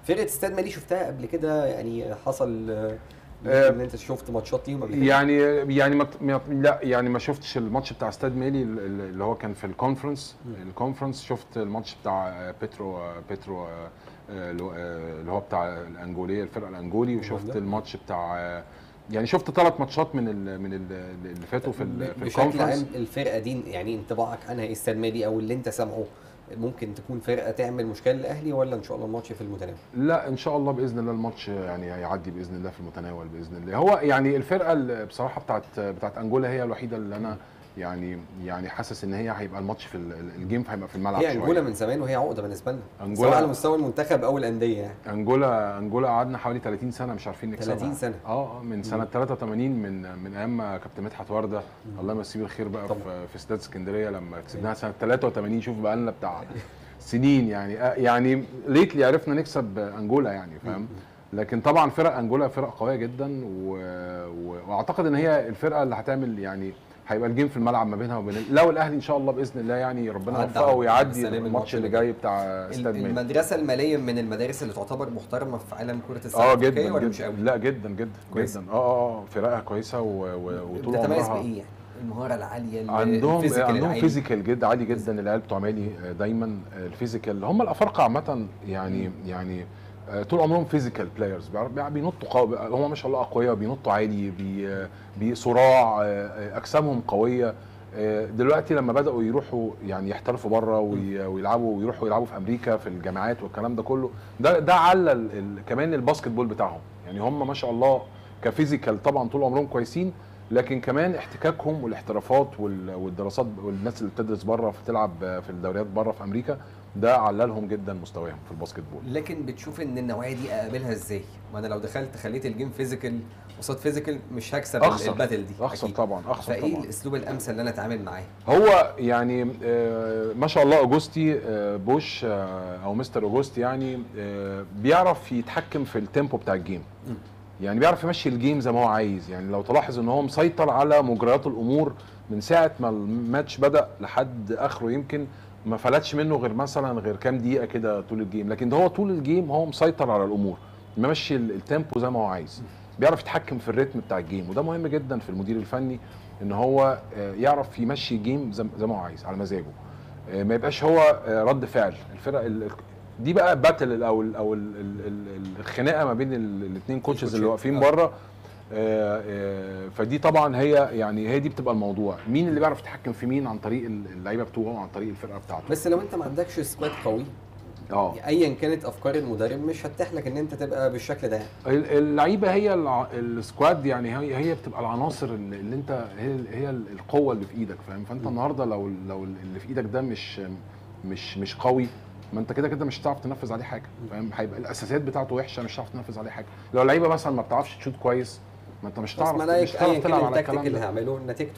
فرقه استاد مالي شفتها قبل كده يعني حصل آه، آه، ان انت شفت ماتشات ليهم قبل كده يعني يعني ما ما- لا يعني ما شفتش الماتش بتاع استاد ميلي ال- ال- اللي هو كان في الكونفرنس الكونفرنس شفت الماتش بتاع آه، بيترو آه، بيترو آه، آه، اللي هو- آه، اللي هو بتاع الانجوليه الفرقه الانجولي وشفت ده. الماتش بتاع آه، يعني شفت ثلاث ماتشات من ال من ال اللي فاتوا في ال- في بشكل الكونفرنس عام الفرقه دي يعني انطباعك عنها ايه استاد مالي او اللي انت سامعه ممكن تكون فرقه تعمل مشكله للاهلي ولا ان شاء الله الماتش في المتناول لا ان شاء الله باذن الله الماتش يعني هيعدي باذن الله في المتناول باذن الله هو يعني الفرقه اللي بصراحه بتاعت بتاعت انجولا هي الوحيده اللي انا يعني يعني حاسس ان هي هيبقى الماتش في ال- الجيم هيبقى في الملعب هي شويه انجولا من زمان وهي عقده بالنسبه لنا أنجولا- سواء على مستوى المنتخب او الانديه يعني انجولا انجولا قعدنا حوالي 30 سنه مش عارفين نكسبها 30 سنة. اه آه، من سنه 83 من من ايام ما كابتن مدحت ورده الله يمسيه بالخير بقى طبعا. في في استاد اسكندريه لما كسبناها سنه 83 شوف بقى لنا بتاع سنين يعني آه، يعني ليتلي عرفنا نكسب انجولا يعني فاهم لكن طبعا فرق انجولا فرق قويه جدا و... و... واعتقد ان هي الفرقه اللي هتعمل يعني هيبقى الجيم في الملعب ما بينها وبين لو الاهلي ان شاء الله باذن الله يعني ربنا عدى يوفقه على ويعدي السلام الماتش الماتش اللي اللي جاي بتاع استاد ميلي المدرسه الماليه من المدارس اللي تعتبر محترمه في عالم كره السله اه الأفريقية جدا ولا مش جدا قوي لا جدا جدا كويس. جدا اه اه اه فرقها كويسه و- و- وطول بتتميز عمرها بايه يعني المهاره العاليه ال- عندهم الفيزيكال عندهم العالي. فيزيكال جدا عالي جدا العيال بتوع مالي آه، دايما آه، الفيزيكال هم الافارقه عامه يعني يعني آه، طول عمرهم فيزيكال بلايرز بينطوا قوي هم ما شاء الله اقوياء بينطوا عالي بي آه، بصراع آه، آه، اجسامهم قويه آه، دلوقتي لما بداوا يروحوا يعني يحترفوا بره وي- ويلعبوا ويروحوا يلعبوا في امريكا في الجامعات والكلام ده كله ده ده على ال- ال- كمان الباسكت بول بتاعهم يعني هم ما شاء الله كفيزيكال طبعا طول عمرهم كويسين لكن كمان احتكاكهم والاحترافات وال- والدراسات والناس اللي بتدرس بره بتلعب في الدوريات بره في امريكا ده عللهم جدا مستواهم في الباسكت بول لكن بتشوف ان النوعيه دي اقابلها ازاي؟ ما انا لو دخلت خليت الجيم فيزيكال قصاد فيزيكال مش هكسب اخسر الباتل دي اخسر أكيد. طبعا اخسر فايه طبعا الاسلوب الامثل اللي انا اتعامل معاه؟ هو يعني آه، ما شاء الله اوجوستي آه، بوش آه، او مستر اوجوستي يعني آه، بيعرف يتحكم في التيمبو بتاع الجيم مم. يعني بيعرف يمشي الجيم زي ما هو عايز يعني لو تلاحظ ان هو مسيطر على مجريات الامور من ساعه ما الماتش بدا لحد اخره يمكن ما فلتش منه غير مثلا غير كام دقيقه كده طول الجيم لكن ده هو طول الجيم هو مسيطر على الامور ممشي ال- التيمبو زي ما هو عايز بيعرف يتحكم في الريتم بتاع الجيم وده مهم جدا في المدير الفني ان هو آه، يعرف يمشي الجيم زي زي ما هو عايز على مزاجه آه، ما يبقاش هو آه، رد فعل الفرق ال- دي بقى باتل او ال او ال ال ال الخناقه ما بين الاثنين كوتشز اللي واقفين آه. بره آه، آه، فدي طبعا هي يعني هي دي بتبقى الموضوع مين اللي بيعرف يتحكم في مين عن طريق اللعيبه بتوعه وعن طريق الفرقه بتاعته بس لو انت ما عندكش سكواد قوي اه ايا كانت افكار المدرب مش هتتيح لك ان انت تبقى بالشكل ده يعني. ال- اللعيبه هي الع- السكواد يعني هي هي بتبقى العناصر اللي اللي انت هي هي القوه اللي في ايدك فاهم فانت النهارده لو لو اللي في ايدك ده مش مش مش قوي ما انت كده كده مش هتعرف تنفذ عليه حاجه فاهم هيبقى الاساسيات بتاعته وحشه مش هتعرف تنفذ عليه حاجه لو اللعيبه مثلا ما بتعرفش تشوت كويس ما انت مش بس هتعرف ما انا مش ايا هتعرف كان تلعب على التكتيك الكلام اللي ده هعمله نتيجته